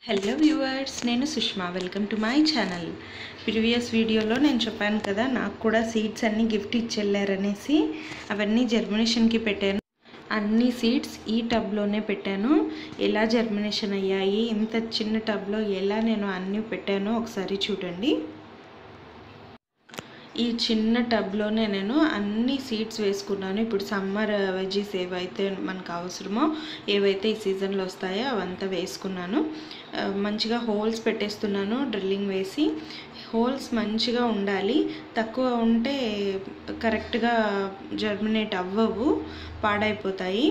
hello viewers నేను Sushma welcome to my channel previous వీడియోలో నేను చెప్పాను కదా నాకు కూడా సీడ్స్ అన్నీ గిఫ్ట్ ఇచ్చెళ్ళారనేసి అవన్నీ జర్మినేషన్కి పెట్టాను అన్ని సీడ్స్ ఈ టబ్లోనే పెట్టాను ఎలా జర్మినేషన్ అయ్యాయి ఇంత చిన్న టబ్లో ఎలా నేను అన్నీ పెట్టానో ఒకసారి చూడండి ఈ చిన్న టబ్లోనే నేను అన్ని సీడ్స్ వేసుకున్నాను ఇప్పుడు సమ్మర్ వెజీస్ ఏవైతే మనకు అవసరమో ఏవైతే ఈ సీజన్లో వస్తాయో అవంతా వేసుకున్నాను ఆ, మంచిగా హోల్స్ పెట్టేస్తున్నాను డ్రిల్లింగ్ వేసి హోల్స్ మంచిగా ఉండాలి తక్కువ ఉంటే కరెక్ట్గా జర్మినేట్ అవ్వవు పాడైపోతాయి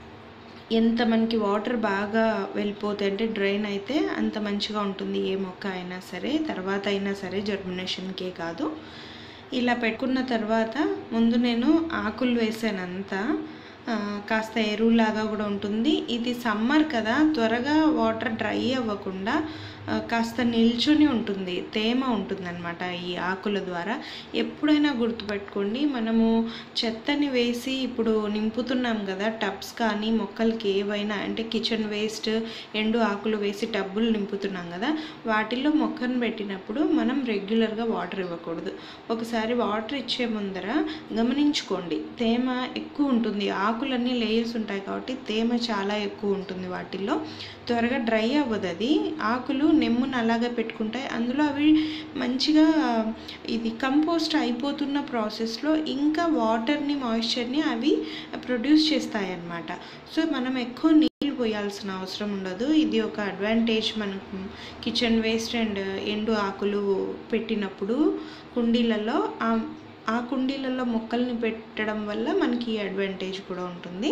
ఎంత మనకి వాటర్ బాగా వెళ్ళిపోతాయి అంటే డ్రైన్ అయితే అంత మంచిగా ఉంటుంది ఏ మొక్క అయినా సరే తర్వాత అయినా సరే జర్మినేషన్కే కాదు ఇలా పెట్టుకున్న తర్వాత ముందు నేను ఆకులు వేసాను అంతా ఆ, కాస్త ఎరువులాగా కూడా ఉంటుంది ఇది సమ్మర్ కదా త్వరగా వాటర్ డ్రై అవ్వకుండా ఆ, కాస్త నిల్చుని ఉంటుంది తేమ ఉంటుందన్నమాట ఈ ఆకుల ద్వారా ఎప్పుడైనా గుర్తుపెట్టుకోండి మనము చెత్తని వేసి ఇప్పుడు నింపుతున్నాం కదా టబ్స్ కానీ మొక్కలకి ఏవైనా అంటే కిచెన్ వేస్ట్ ఎండు ఆకులు వేసి టబ్బులు నింపుతున్నాం కదా వాటిల్లో మొక్కను పెట్టినప్పుడు మనం రెగ్యులర్గా వాటర్ ఇవ్వకూడదు ఒకసారి వాటర్ ఇచ్చే ముందర గమనించుకోండి తేమ ఎక్కువ ఉంటుంది ఆకులన్నీ లేయర్స్ ఉంటాయి కాబట్టి తేమ చాలా ఎక్కువ ఉంటుంది వాటిల్లో త్వరగా డ్రై అవ్వదు అది ఆకులు నెమ్మును అలాగే పెట్టుకుంటాయి అందులో అవి మంచిగా ఇది కంపోస్ట్ అయిపోతున్న ప్రాసెస్లో ఇంకా వాటర్ని మాయిశ్చర్ని అవి ప్రొడ్యూస్ చేస్తాయి అన్నమాట సో మనం ఎక్కువ నీళ్ళు పోయాల్సిన అవసరం ఉండదు ఇది ఒక అడ్వాంటేజ్ మనకు కిచెన్ వేస్ట్ అండ్ ఎండు ఆకులు పెట్టినప్పుడు కుండీలలో ఆ ఆ కుండీలలో మొక్కల్ని పెట్టడం వల్ల మనకి ఈ అడ్వాంటేజ్ కూడా ఉంటుంది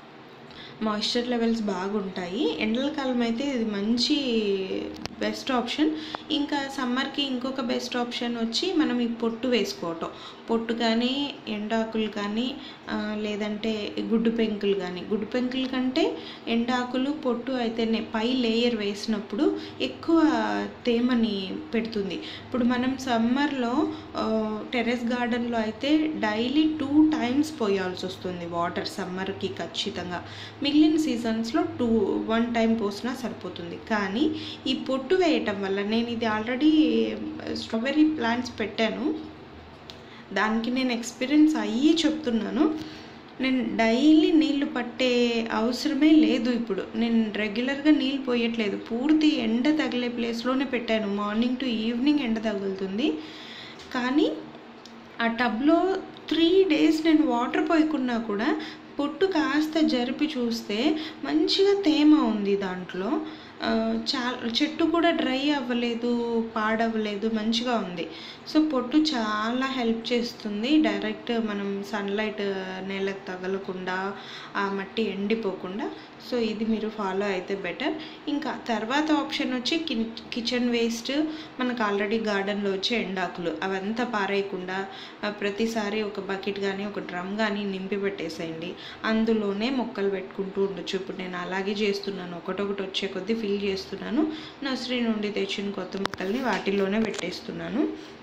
మాయిశ్చర్ లెవెల్స్ బాగుంటాయి ఎండల కాలం అయితే ఇది మంచి బెస్ట్ ఆప్షన్ ఇంకా సమ్మర్కి ఇంకొక బెస్ట్ ఆప్షన్ వచ్చి మనం ఈ పొట్టు వేసుకోవటం పొట్టు కానీ ఎండాకులు కానీ ఆ, లేదంటే గుడ్డు పెంకులు కానీ గుడ్డు పెంకుల కంటే ఎండాకులు పొట్టు అయితేనే పై లేయర్ వేసినప్పుడు ఎక్కువ తేమని పెడుతుంది ఇప్పుడు మనం సమ్మర్లో టెరెస్ గార్డెన్లో అయితే డైలీ టూ టైమ్స్ పోయాల్సి వస్తుంది వాటర్ సమ్మర్కి ఖచ్చితంగా మిగిలిన సీజన్స్లో టూ వన్ టైం పోసినా సరిపోతుంది కానీ ఈ పొట్టు వేయటం వల్ల నేను ఇది ఆల్రెడీ స్ట్రాబెర్రీ ప్లాంట్స్ పెట్టాను దానికి నేను ఎక్స్పీరియన్స్ అయ్యి చెప్తున్నాను నేను డైలీ నీళ్లు పట్టే అవసరమే లేదు ఇప్పుడు నేను రెగ్యులర్గా నీళ్ళు పోయట్లేదు పూర్తి ఎండ తగిలే ప్లేస్లోనే పెట్టాను మార్నింగ్ టు ఈవినింగ్ ఎండ తగులుతుంది కానీ ఆ టబ్లో త్రీ డేస్ నేను వాటర్ పోయకున్నా కూడా పొట్టు కాస్త జరిపి చూస్తే మంచిగా తేమ ఉంది దాంట్లో ఆ, చాలా చెట్టు కూడా డ్రై అవ్వలేదు పాడవ్వలేదు మంచిగా ఉంది సో పొట్టు చాలా హెల్ప్ చేస్తుంది డైరెక్ట్ మనం సన్లైట్ నేలకు తగలకుండా ఆ మట్టి ఎండిపోకుండా సో ఇది మీరు ఫాలో అయితే బెటర్ ఇంకా తర్వాత ఆప్షన్ వచ్చి కి- కిచెన్ వేస్ట్ మనకు ఆల్రెడీ గార్డెన్లో వచ్చే ఎండాకులు అవంతా పారేయకుండా ఆ, ప్రతిసారి ఒక బకెట్ కానీ ఒక డ్రమ్ కానీ నింపి పెట్టేసేయండి అందులోనే మొక్కలు పెట్టుకుంటూ ఉండొచ్చు ఇప్పుడు నేను అలాగే చేస్తున్నాను ఒకటొకటి వచ్చే కొద్దీ ఫిల్ చేస్తున్నాను నర్సరీ నుండి తెచ్చిన కొత్త మొక్కల్ని వాటిల్లోనే పెట్టేస్తున్నాను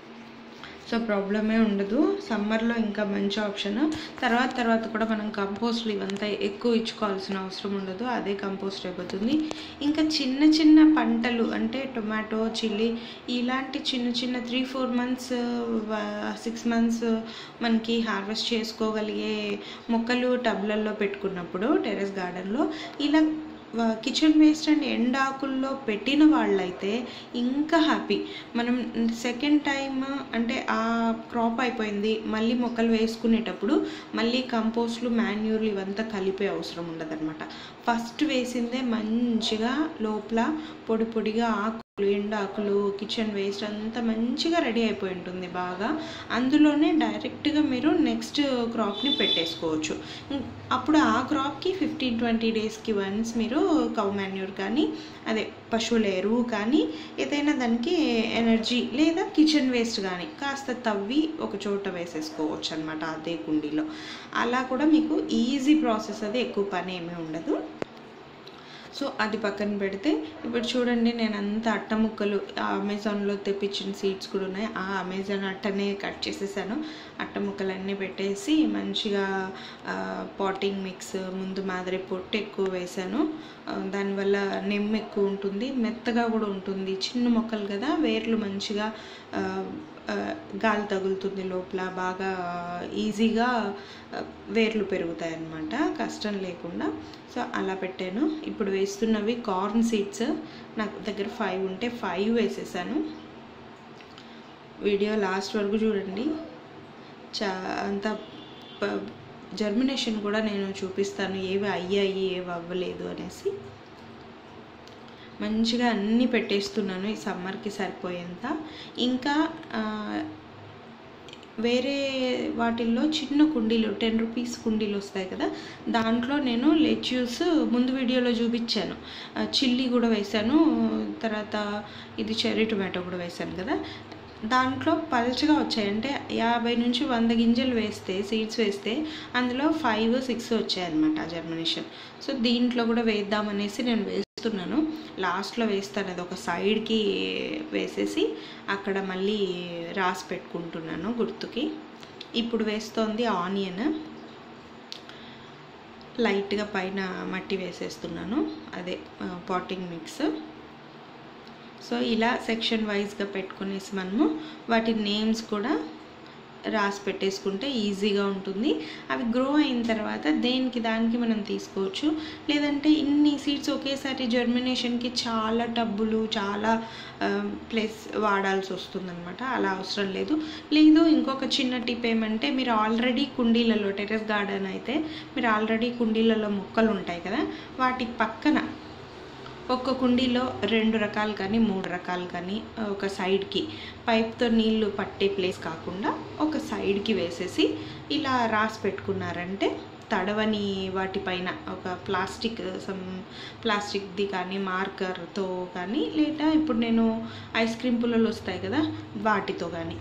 సో ప్రాబ్లమే ఉండదు సమ్మర్లో ఇంకా మంచి ఆప్షన్ తర్వాత తర్వాత కూడా మనం కంపోస్ట్లు ఇవంతా ఎక్కువ ఇచ్చుకోవాల్సిన అవసరం ఉండదు అదే కంపోస్ట్ అయిపోతుంది ఇంకా చిన్న చిన్న పంటలు అంటే టొమాటో చిల్లీ ఇలాంటి చిన్న చిన్న three four months six months మనకి హార్వెస్ట్ చేసుకోగలిగే మొక్కలు టబ్లల్లో పెట్టుకున్నప్పుడు టెరెస్ గార్డెన్లో ఇలా కిచెన్ వేస్ట్ అండ్ ఎండాకుల్లో పెట్టిన వాళ్ళైతే ఇంకా హ్యాపీ మనం సెకండ్ టైం అంటే ఆ క్రాప్ అయిపోయింది మళ్ళీ మొక్కలు వేసుకునేటప్పుడు మళ్ళీ కంపోస్ట్లు మాన్యూర్లు ఇవంతా కలిపే అవసరం ఉండదన్నమాట ఫస్ట్ వేసిందే మంచిగా లోపల పొడి పొడిగా ఆకులు ఎండాకులు కిచెన్ వేస్ట్ అంతా మంచిగా రెడీ అయిపోయి ఉంటుంది బాగా అందులోనే డైరెక్ట్గా మీరు నెక్స్ట్ క్రాప్ని పెట్టేసుకోవచ్చు ఇం- అప్పుడు ఆ క్రాప్కి ఫిఫ్టీన్ ట్వంటీ డేస్కి వన్స్ మీరు కౌ మాన్యూర్ కానీ అదే పశువుల ఎరువు కానీ ఏదైనా దానికి ఎనర్జీ లేదా కిచెన్ వేస్ట్ కానీ కాస్త తవ్వి ఒక చోట వేసేసుకోవచ్చు అనమాట అదే కుండీలో అలా కూడా మీకు ఈజీ ప్రాసెస్ అది ఎక్కువ పని ఏమీ ఉండదు సో అది పక్కన పెడితే ఇప్పుడు చూడండి నేను అంత అట్ట ముక్కలు అమెజాన్లో తెప్పించిన సీడ్స్ కూడా ఉన్నాయి ఆ అమెజాన్ అట్టనే కట్ చేసేసాను అట్ట ముక్కలన్నీ పెట్టేసి మంచిగా పాటింగ్ మిక్స్ ముందు మాదిరి పొట్టు ఎక్కువ వేసాను ఆ, దానివల్ల నెమ్ము ఎక్కువ ఉంటుంది మెత్తగా కూడా ఉంటుంది చిన్న మొక్కలు కదా వేర్లు మంచిగా ఆ, ఆ, గాలి తగులుతుంది లోపల బాగా ఈజీగా ఆ, వేర్లు పెరుగుతాయి అన్నమాట కష్టం లేకుండా సో అలా పెట్టాను ఇప్పుడు వేస్తున్నవి కార్న్ సీడ్స్ నాకు దగ్గర ఫైవ్ ఉంటే ఫైవ్ వేసేసాను వీడియో లాస్ట్ వరకు చూడండి చా అంత జర్మినేషన్ కూడా నేను చూపిస్తాను ఏవి అయ్యాయి ఏవి అవ్వలేదు అనేసి మంచిగా అన్నీ పెట్టేస్తున్నాను ఈ సమ్మర్కి సరిపోయేంత ఇంకా ఆ, వేరే వాటిల్లో చిన్న కుండీలు టెన్ రూపీస్ కుండీలు వస్తాయి కదా దాంట్లో నేను లెచ్యూస్ ముందు వీడియోలో చూపించాను ఆ, చిల్లీ కూడా వేశాను తర్వాత ఇది చెర్రీ టొమాటో కూడా వేశాను కదా దాంట్లో పల్చగా వచ్చాయి అంటే యాభై నుంచి వంద గింజలు వేస్తే సీడ్స్ వేస్తే అందులో ఫైవ్ సిక్స్ వచ్చాయి అనమాట జర్మినేషన్ సో దీంట్లో కూడా వేద్దామనేసి నేను వేస్తున్నాను లాస్ట్లో వేస్తాను అది ఒక సైడ్కి వేసేసి అక్కడ మళ్ళీ రాసి పెట్టుకుంటున్నాను గుర్తుకి ఇప్పుడు వేస్తోంది ఆనియన్ లైట్గా పైన మట్టి వేసేస్తున్నాను అదే పాటింగ్ మిక్స్ సో ఇలా సెక్షన్ వైజ్గా పెట్టుకునేసి మనము వాటి నేమ్స్ కూడా రాసి పెట్టేసుకుంటే ఈజీగా ఉంటుంది అవి గ్రో అయిన తర్వాత దేనికి దానికి మనం తీసుకోవచ్చు లేదంటే ఇన్ని సీడ్స్ ఒకేసారి జర్మినేషన్కి చాలా టబ్బులు చాలా ప్లేస్ వాడాల్సి వస్తుందన్నమాట అలా అవసరం లేదు లేదు ఇంకొక చిన్న టిప్ ఏమంటే మీరు ఆల్రెడీ కుండీలలో టెర్రస్ గార్డెన్ అయితే మీరు ఆల్రెడీ కుండీలలో మొక్కలు ఉంటాయి కదా వాటి పక్కన ఒక్క కుండీలో రెండు రకాలు కానీ మూడు రకాలు కానీ ఒక సైడ్కి పైప్తో నీళ్లు పట్టే ప్లేస్ కాకుండా ఒక సైడ్కి వేసేసి ఇలా రాసి పెట్టుకున్నారంటే తడవని వాటిపైన ఒక ప్లాస్టిక్ సమ్ ప్లాస్టిక్ది కానీ మార్కర్తో కానీ లేదా ఇప్పుడు నేను ఐస్ క్రీమ్ పుల్లలు వస్తాయి కదా వాటితో కానీ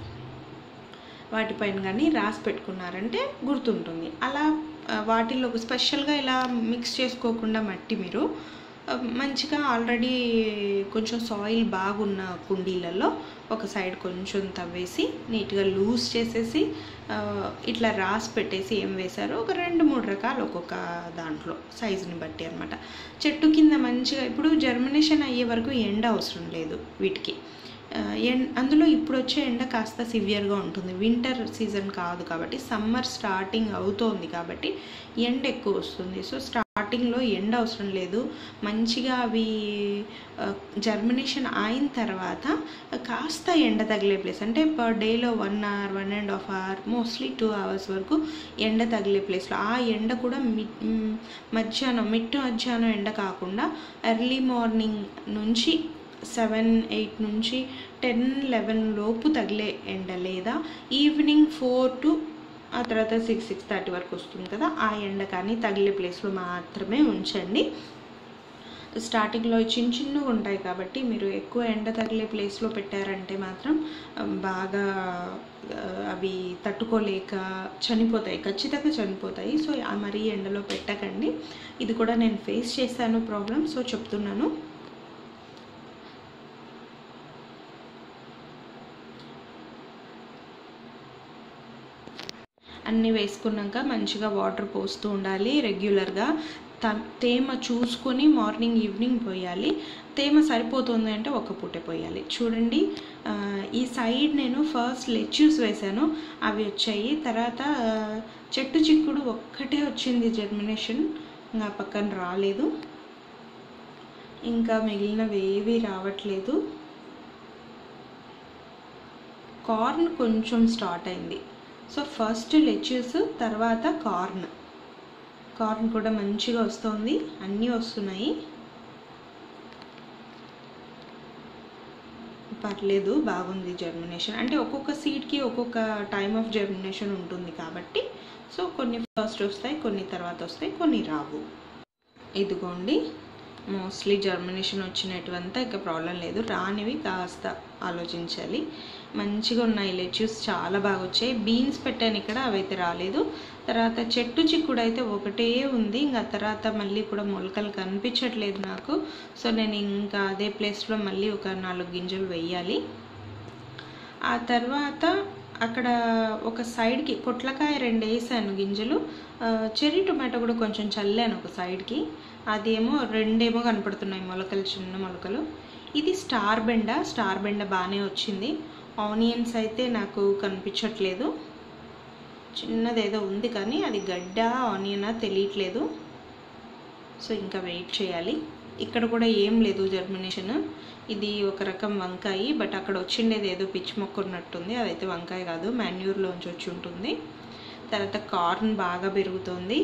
వాటిపైన కానీ రాసి పెట్టుకున్నారంటే గుర్తుంటుంది అలా ఆ, వాటిలో స్పెషల్గా ఇలా మిక్స్ చేసుకోకుండా మట్టి మీరు ఆ, మంచిగా ఆల్రెడీ కొంచెం సాయిల్ బాగున్న కుండీలలో ఒక సైడ్ కొంచెం తవ్వేసి నీట్గా లూజ్ చేసేసి ఆ, ఇట్లా రాసి పెట్టేసి ఏం వేశారో ఒక రెండు మూడు రకాలు ఒక్కొక్క దాంట్లో సైజుని బట్టి అనమాట చెట్టు కింద మంచిగా ఇప్పుడు జర్మినేషన్ అయ్యే వరకు ఎండ అవసరం లేదు వీటికి ఆ, ఎన్ అందులో ఇప్పుడు వచ్చే ఎండ కాస్త సివియర్గా ఉంటుంది వింటర్ సీజన్ కాదు కాబట్టి సమ్మర్ స్టార్టింగ్ అవుతోంది కాబట్టి ఎండ ఎక్కువ వస్తుంది సో స్టార్టింగ్లో ఎండ అవసరం లేదు మంచిగా అవి జర్మినేషన్ అయిన తర్వాత కాస్త ఎండ తగిలే ప్లేస్ అంటే పర్ డేలో one hour one and half hour mostly two hours వరకు ఎండ తగిలే ప్లేస్లో ఆ ఎండ కూడా మి మ్, మధ్యాహ్నం మిట్టు మధ్యాహ్నం ఎండ కాకుండా ఎర్లీ మార్నింగ్ నుంచి సెవెన్ ఎయిట్ నుంచి టెన్ లెవెన్ లోపు తగిలే ఎండ లేదా ఈవినింగ్ ఫోర్ టు ఆ తర్వాత సిక్స్ సిక్స్ థర్టీ వరకు వస్తుంది కదా ఆ ఎండ కానీ తగిలే ప్లేస్లో మాత్రమే ఉంచండి స్టార్టింగ్లో చిన్న చిన్నగా ఉంటాయి కాబట్టి మీరు ఎక్కువ ఎండ తగిలే ప్లేస్లో పెట్టారంటే మాత్రం ఆ, బాగా ఆ, అవి తట్టుకోలేక చనిపోతాయి ఖచ్చితంగా చనిపోతాయి సో ఆ మరీ ఎండలో పెట్టకండి ఇది కూడా నేను ఫేస్ చేశాను ప్రాబ్లం సో చెప్తున్నాను అన్నీ వేసుకున్నాక మంచిగా వాటర్ పోస్తూ ఉండాలి రెగ్యులర్గా త- తేమ చూసుకొని మార్నింగ్ ఈవినింగ్ పోయాలి తేమ సరిపోతుంది అంటే ఒక పూటే పోయాలి చూడండి ఆ, ఈ సైడ్ నేను ఫస్ట్ లెచ్యూస్ వేశాను అవి వచ్చాయి తర్వాత ఆ, చెట్టు చిక్కుడు ఒక్కటే వచ్చింది జర్మినేషన్ ఇంకా పక్కన రాలేదు ఇంకా మిగిలినవి ఏవి రావట్లేదు కార్న్ కొంచెం స్టార్ట్ అయింది సో ఫస్ట్ లెచ్యూస్ తర్వాత కార్న్ కార్న్ కూడా మంచిగా వస్తుంది అన్నీ వస్తున్నాయి పర్లేదు బాగుంది జర్మినేషన్ అంటే ఒక్కొక్క సీడ్కి ఒక్కొక్క టైమ్ ఆఫ్ జర్మినేషన్ ఉంటుంది కాబట్టి సో కొన్ని ఫస్ట్ వస్తాయి కొన్ని తర్వాత వస్తాయి కొన్ని రావు ఇదిగోండి మోస్ట్లీ జర్మినేషన్ వచ్చినటువంతా ఇక ప్రాబ్లం లేదు రానివి కాస్త ఆలోచించాలి మంచిగా ఉన్నాయి లెచ్యూస్ చాలా బాగా వచ్చాయి బీన్స్ పెట్టాను ఇక్కడ అవైతే రాలేదు తర్వాత చెట్టు చిక్కుడు అయితే ఒకటే ఉంది ఇంకా తర్వాత మళ్ళీ కూడా మొలకలు కనిపించట్లేదు నాకు సో నేను ఇంకా అదే ప్లేస్లో మళ్ళీ ఒక నాలుగు గింజలు వేయాలి ఆ తర్వాత అక్కడ ఒక సైడ్కి పొట్లకాయ రెండు వేసాను గింజలు ఆ, చెర్రీ టొమాటో కూడా కొంచెం చల్లాను ఒక సైడ్కి అదేమో రెండేమో కనపడుతున్నాయి మొలకలు చిన్న మొలకలు ఇది స్టార్ బెండ స్టార్ బెండ బాగానే వచ్చింది ఆనియన్స్ అయితే నాకు కనిపించట్లేదు చిన్నదేదో ఉంది కానీ అది గడ్డ ఆనియనా తెలియట్లేదు సో ఇంకా వెయిట్ చేయాలి ఇక్కడ కూడా ఏం లేదు జర్మినేషన్ ఇది ఒక రకం వంకాయ బట్ అక్కడ వచ్చిండేది ఏదో పిచ్చి మొక్క ఉన్నట్టుంది అదైతే వంకాయ కాదు మాన్యూర్లోంచి వచ్చి ఉంటుంది తర్వాత కార్న్ బాగా పెరుగుతుంది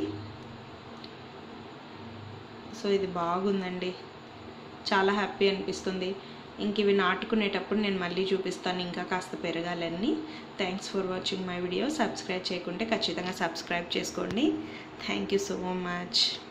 సో ఇది బాగుందండి చాలా హ్యాపీ అనిపిస్తుంది ఇంక ఇవి నాటుకునేటప్పుడు నేను మళ్ళీ చూపిస్తాను ఇంకా కాస్త పెరగాలని thanks for watching my video subscribe చేయకుంటే ఖచ్చితంగా సబ్స్క్రైబ్ చేసుకోండి థ్యాంక్ యూ సో మచ్